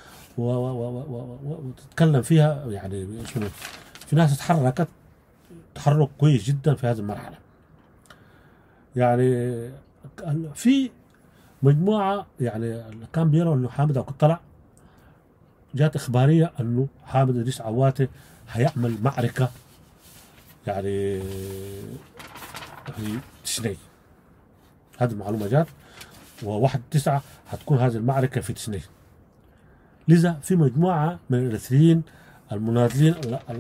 وتتكلم فيها يعني في ناس تحركت تحرك كويس جدا في هذه المرحله يعني في مجموعه يعني كان بيروا انه حامد ابو طلع جات اخباريه انه حامد ادريس عواته هيعمل معركه يعني في تسني هذه المعلومه جات وواحد تسعة هتكون هذه المعركة في تسني لذا في مجموعة من الاثنين المناضلين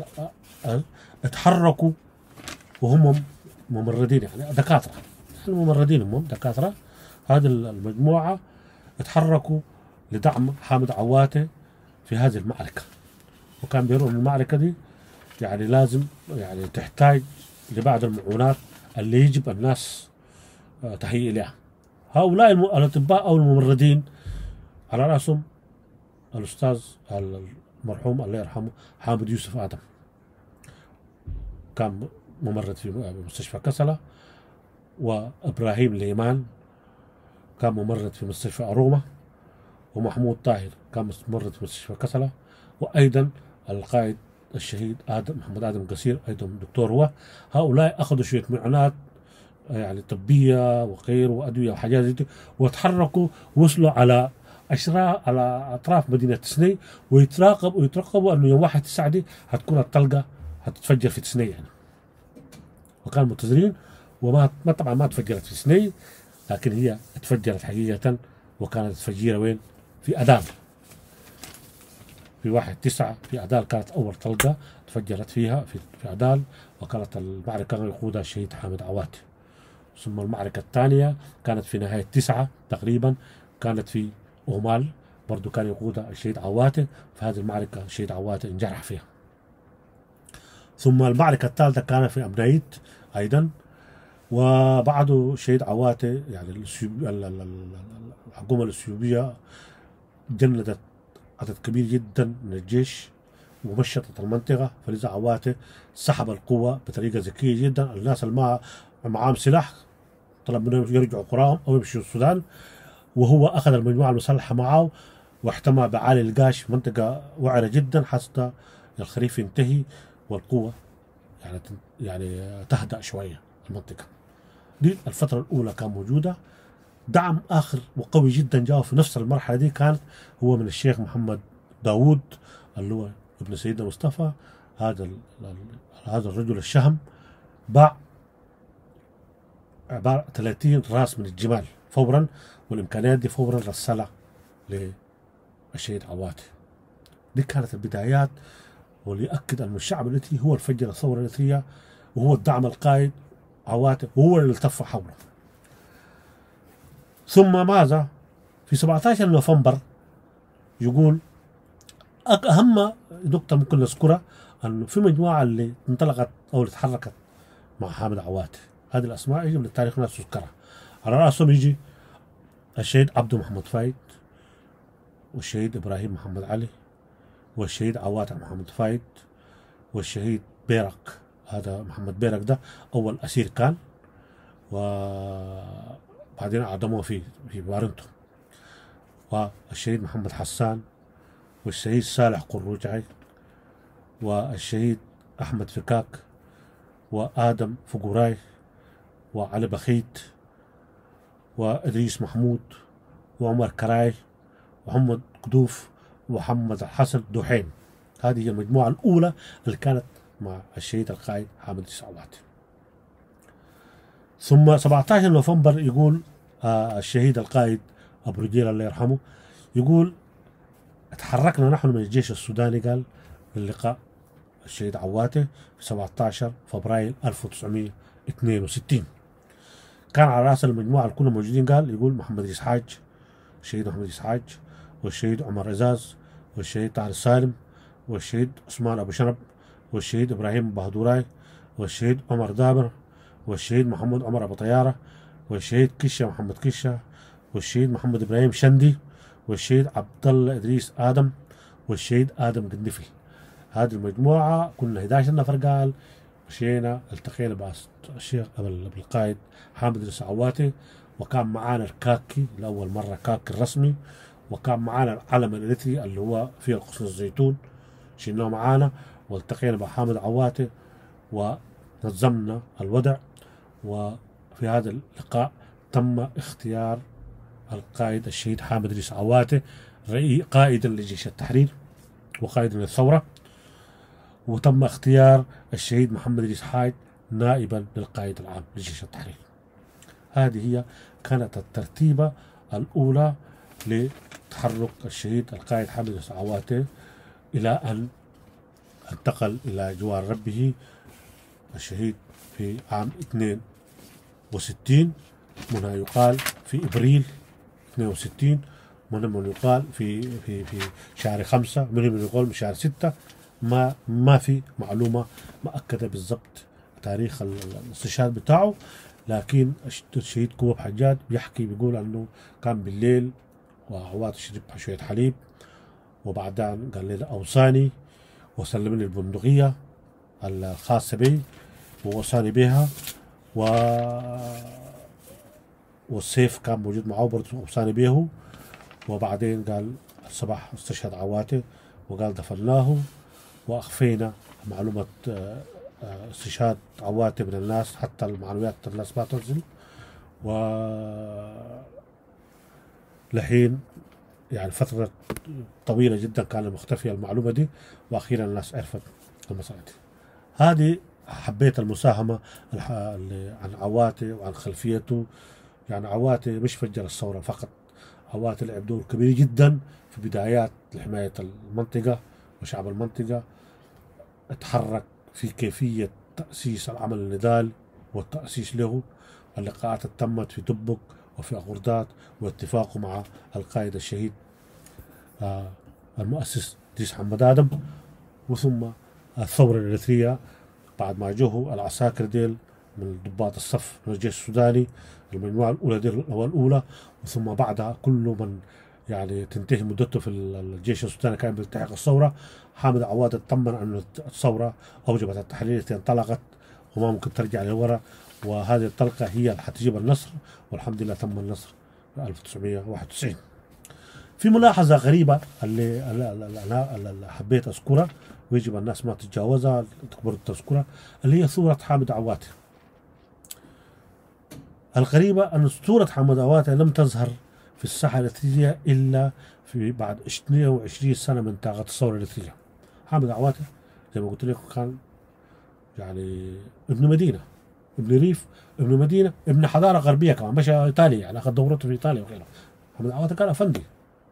اتحركوا وهم ممرضين يعني دكاترة يعني ممرضين هم دكاترة هذه المجموعة اتحركوا لدعم حامد عواته في هذه المعركة وكان بيروا المعركة دي يعني لازم يعني تحتاج لبعض المعونات اللي يجب الناس آه، تهيئ لها هؤلاء الأطباء أو الممرضين على رأسهم الأستاذ المرحوم الله يرحمه حامد يوسف آدم كان ممرض في مستشفى كسلة وإبراهيم ليمان كان ممرض في مستشفى أروما ومحمود طاهر كان ممرض في مستشفى كسلة وأيضا القائد الشهيد آدم محمد آدم قصير أيضا دكتور هو هؤلاء أخذوا شوية معاناة يعني طبية وغير وأدوية وحاجات زي وتحركوا وصلوا على أشراء على أطراف مدينة سني ويتراقب ويترقبوا أنه يوم واحد تسعة دي هتكون الطلقة هتتفجر في سني يعني وكانوا منتظرين وما ما طبعا ما تفجرت في سني لكن هي اتفجرت حقيقة وكانت تفجيرة وين؟ في أدام في واحد تسعة في أعدال كانت أول طلقة تفجرت فيها في في أعدال وكانت المعركة يقودها الشهيد حامد عواتي ثم المعركة الثانية كانت في نهاية تسعة تقريبا كانت في أومال برضو كان يقودها الشهيد عواتي في هذه المعركة الشهيد عواتي انجرح فيها ثم المعركة الثالثة كانت في أبنايت أيضا وبعده الشهيد عواتي يعني السيوب- ال- ال- ال- الحكومة الأثيوبية جندت عدد كبير جدا من الجيش ومشطت المنطقة فلذا عواتي سحب القوة بطريقة ذكية جدا الناس اللي ما معاهم سلاح طلب منهم يرجعوا قراهم أو يمشوا السودان وهو أخذ المجموعة المسلحة معه واحتمى بعالي القاش في منطقة وعرة جدا حتى الخريف ينتهي والقوة يعني تن- يعني تهدأ شوية المنطقة دي الفترة الأولى كان موجودة دعم آخر وقوي جدا جاء في نفس المرحلة دي كانت هو من الشيخ محمد داوود اللي هو ابن سيدنا مصطفى هذا ال- ال- هذا الرجل الشهم باع عبارة 30 راس من الجمال فورا والإمكانيات دي فورا رسلها للشهيد عواتي دي كانت البدايات وليأكد أن الشعب الإثيوبي هو الفجر الثورة الإثيوبية وهو الدعم القائد عواتي وهو اللي التف حوله ثم ماذا في 17 نوفمبر يقول أك- أهم نقطة ممكن نذكرها أنه في مجموعة اللي انطلقت أو اللي تحركت مع حامد عواتي هذه الأسماء يجب للتاريخ الناس تذكرها على رأسهم يجي الشهيد عبده محمد فايد والشهيد إبراهيم محمد علي والشهيد عواتي محمد فايد والشهيد بيرك هذا محمد بيرك ده أول أسير كان وبعدين أعدموه في في بارنتو والشهيد محمد حسان والشهيد صالح قروجعي والشهيد أحمد فكاك وآدم فقوراي وعلي بخيت وإدريس محمود وعمر كراي ومحمد قدوف ومحمد الحسن دوحين هذه هي المجموعة الأولى اللي كانت مع الشهيد القائد حامد السعوات ثم 17 نوفمبر يقول آه الشهيد القائد أبو رجيل الله يرحمه يقول تحركنا نحن من الجيش السوداني قال للقاء الشهيد عواتي في 17 فبراير 1962 كان على راس المجموعة اللي كنا موجودين قال يقول محمد إسحاج الشهيد محمد إسحاج والشهيد عمر عزاز والشهيد طاهر السالم والشهيد عثمان أبو شنب والشهيد إبراهيم بهدوراي والشهيد عمر دابر والشهيد محمد عمر أبو طيارة والشهيد كشة محمد كشة والشهيد محمد إبراهيم شندي والشهيد عبد الله إدريس آدم والشهيد آدم قندفي هذه المجموعة كنا 11 نفر قال مشينا التقينا بأس- الشيخ بال- بالقائد حامد السعواتي وكان معانا الكاكي لأول مرة كاكي الرسمي وكان معانا العلم الإريتري اللي هو فيه القصن الزيتون شلناه معانا والتقينا بحامد عواتي ونظمنا الوضع وفي هذا اللقاء تم اختيار القائد الشهيد حامد ريس عواتي رئي قائدا لجيش التحرير وقائدا للثورة وتم اختيار الشهيد محمد ريس حاج نائبا للقائد العام لجيش التحرير هذه هي كانت الترتيبة الأولى لتحرك الشهيد القائد حامد ريس عواتي إلى أن انتقل إلى جوار ربه الشهيد في عام 62 منها يقال في إبريل 62 منها يقال في في في شهر خمسة منهم يقال في شهر ستة ما ما في معلومة مؤكدة بالضبط تاريخ ال- ال- الاستشهاد بتاعه لكن الش- الشهيد كوب حجاج بيحكي بيقول انه كان بالليل وعوات شرب شوية حليب وبعدها قال لي اوصاني وسلمني البندقية الخاصة بي ووصاني بها و والسيف كان موجود معه برضه اوصاني به وبعدين قال الصباح استشهد عواتي وقال دفناه واخفينا معلومه آه، آه، استشهاد عواتي من الناس حتى المعنويات الناس ما تنزل و لحين يعني فترة طويلة جدا كان مختفية المعلومة دي وأخيرا الناس عرفت المسألة دي هذه حبيت المساهمة الح- اللي عن عواتي وعن خلفيته يعني عواتي مش فجر الثورة فقط عواتي لعب دور كبير جدا في بدايات لحماية المنطقة وشعب المنطقة تحرك في كيفية تأسيس العمل النضالي والتأسيس له اللقاءات تمت في دبك وفي أغردات واتفاقه مع القائد الشهيد آه، المؤسس ديس محمد آدم وثم الثورة الإريترية بعد ما جوه العساكر ديل من ضباط الصف من الجيش السوداني المجموعة الأولى دي الأولى وثم بعدها كل من يعني تنتهي مدته في الجيش السوداني كان بيلتحق الثورة حامد عواد اطمن أن الثورة أوجبت التحرير التي انطلقت وما ممكن ترجع لورا وهذه الطلقة هي اللي حتجيب النصر والحمد لله تم النصر في 1991 في ملاحظة غريبة اللي, اللي, اللي حبيت أذكرها ويجب الناس ما تتجاوزها تكبر تذكرها اللي هي صورة حامد عواتي الغريبة أن صورة حامد عواتي لم تظهر في الساحة الإريترية إلا في بعد 22 سنة من طاقة الثورة الإريترية حامد عواتي زي ما قلت لكم كان يعني ابن مدينة ابن ريف ابن مدينة ابن حضارة غربية كمان مشى إيطاليا يعني أخذ دورته في إيطاليا وغيره حامد عواتي كان أفندي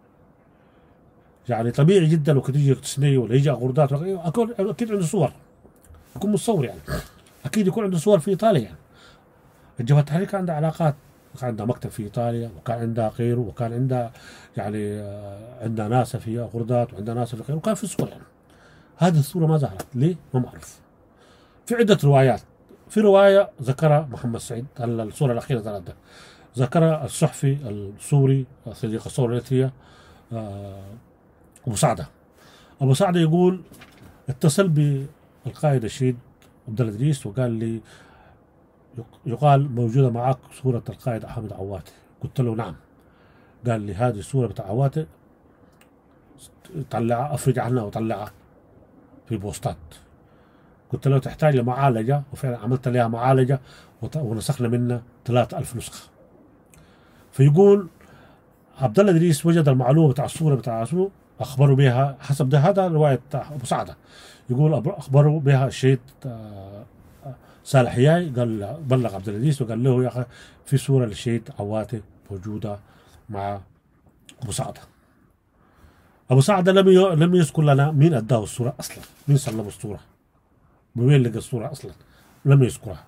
يعني طبيعي جدا وقت يجي تسني ولا يجي غردات اكيد عنده صور يكون مصور يعني اكيد يكون عنده صور في ايطاليا يعني الجبهه التحرير كان عندها علاقات كان عندها مكتب في ايطاليا وكان عندها غيره وكان عندها يعني آه، عندها ناس في غردات وعندها ناس في غيره وكان في صور يعني هذه الصوره ما ظهرت ليه؟ ما معروف في عده روايات في روايه ذكرها محمد سعيد الصوره الاخيره ثلاثه ذكرها الصحفي السوري صديق الثوره الاريتريه آه أبو سعدة أبو سعدة يقول اتصل بالقائد الشهيد عبد الله ادريس وقال لي يقال موجودة معك صورة القائد أحمد عواتي قلت له نعم قال لي هذه الصورة بتاع عواتي طلعها أفرج عنها وطلعها في بوستات قلت له تحتاج لمعالجة وفعلا عملت لها معالجة ونسخنا منها ثلاثة ألف نسخة فيقول عبد الله ادريس وجد المعلومة بتاع الصورة بتاع اسمه أخبروا بها حسب ده هذا رواية أبو سعدة يقول أخبروا بها الشهيد آه، صالح حياي قال بلغ عبد العزيز وقال له يا أخي في صورة للشهيد عواتي موجودة مع أبو سعدة أبو سعدة لم لم يذكر لنا مين أداه الصورة أصلا مين سلم الصورة وين لقى الصورة أصلا لم يذكرها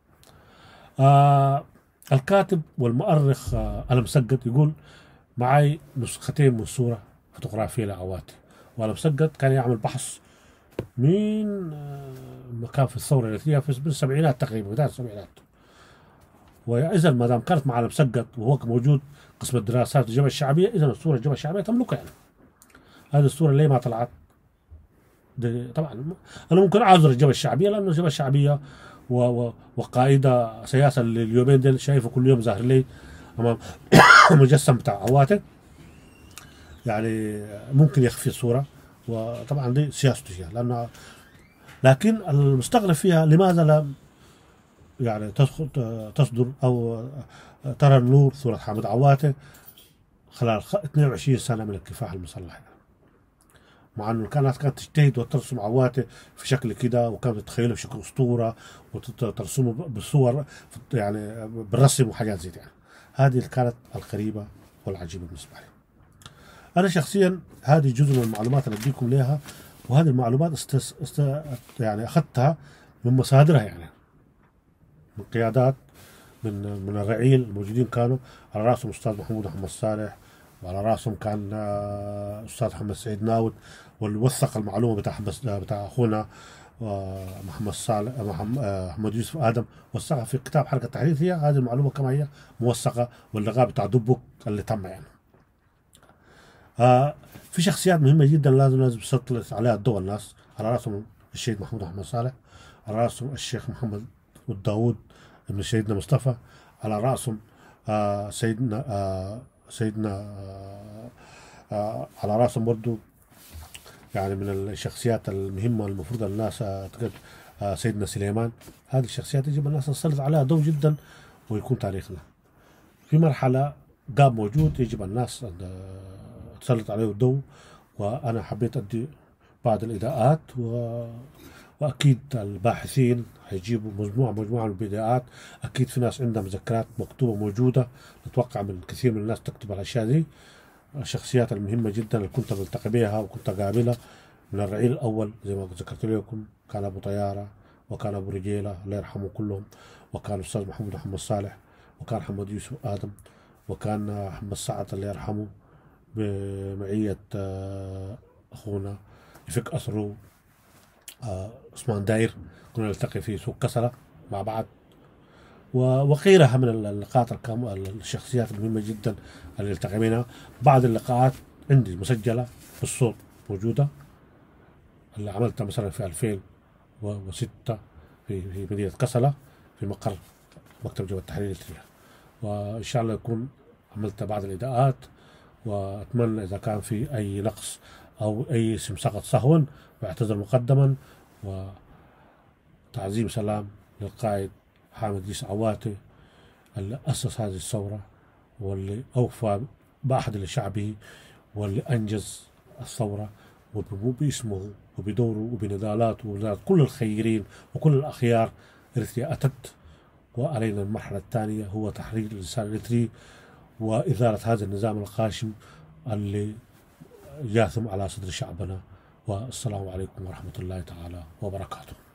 آه الكاتب والمؤرخ آه المسجد يقول معي نسختين من الصورة فوتوغرافية لعواتي وأنا مسقط كان يعمل بحث من آه، مكان في الثورة الإريترية في السبعينات تقريبا بداية السبعينات وإذا ما دام كانت مع مسقط وهو موجود قسم الدراسات الجبهة الشعبية إذا الصورة الجبهة الشعبية تملكها يعني هذه الصورة ليه ما طلعت؟ طبعا أنا ممكن أعذر الجبهة الشعبية لأنه الجبهة الشعبية و... و... وقائدة سياسة اليومين دول شايفه كل يوم ظاهر لي أمام مجسم بتاع عواتق يعني ممكن يخفي الصورة وطبعا دي سياسته فيها لأنه لكن المستغرب فيها لماذا لم يعني تصدر أو ترى النور صورة حامد عواتي خلال 22 سنة من الكفاح المسلح مع انه كانت كانت تجتهد وترسم عواتي في شكل كده وكانت تتخيله بشكل اسطوره وترسمه بصور يعني بالرسم وحاجات زي يعني هذه كانت الغريبه والعجيبه بالنسبه لي انا شخصيا هذه جزء من المعلومات اللي اديكم ليها وهذه المعلومات است... است... يعني اخذتها من مصادرها يعني من قيادات من من الرعيل الموجودين كانوا على راسهم استاذ محمود محمد صالح وعلى راسهم كان آه، استاذ محمد سعيد ناود واللي وثق المعلومه بتاع بتاع اخونا آه، محمد صالح آه، محمد يوسف ادم وثقها في كتاب حركه التحرير هي هذه المعلومه كما هي موثقه واللقاء بتاع دبك اللي تم يعني آه في شخصيات مهمه جدا لازم لازم تسلط عليها الضوء الناس على راسهم الشهيد محمود احمد صالح على راسهم الشيخ محمد داوود ابن سيدنا مصطفى على راسهم آه سيدنا آه سيدنا آه آه على راسهم برضو يعني من الشخصيات المهمة المفروض الناس آه سيدنا سليمان هذه الشخصيات يجب الناس تسلط عليها ضوء جدا ويكون تاريخنا في مرحلة قاب موجود يجب الناس تسلط عليه الضوء وأنا حبيت أدي بعض الإضاءات و... وأكيد الباحثين هيجيبوا مجموعة مجموعة من البدايات أكيد في ناس عندها مذكرات مكتوبة موجودة نتوقع من كثير من الناس تكتب الأشياء دي الشخصيات المهمة جدا اللي كنت بلتقي بها وكنت أقابلها من الرعيل الأول زي ما ذكرت لكم كان أبو طيارة وكان أبو رجيلة الله يرحمه كلهم وكان الأستاذ محمود محمد صالح وكان محمد يوسف آدم وكان محمد سعد الله يرحمه بمعية آه، أخونا يفك أثره آه، عثمان داير كنا نلتقي في سوق كسلة مع بعض وغيرها من اللقاءات الكام الشخصيات المهمة جدا اللي التقي منها بعض اللقاءات عندي مسجلة بالصوت موجودة اللي عملتها مثلا في 2006 في في مدينة كسلة في مقر مكتب جبهة التحرير التريا وإن شاء الله يكون عملت بعض الإداءات وأتمنى إذا كان في أي نقص أو أي اسم سقط سهوا واعتذر مقدما وتعظيم سلام للقائد حامد يس عواتي اللي أسس هذه الثورة واللي أوفى بعهد لشعبه واللي أنجز الثورة وباسمه وبدوره وبنضالاته ونضالات كل الخيرين وكل الأخيار التي أتت وعلينا المرحلة الثانية هو تحرير الإنسان الإريتري وإثارة هذا النظام القاشم اللي جاثم على صدر شعبنا والسلام عليكم ورحمة الله تعالى وبركاته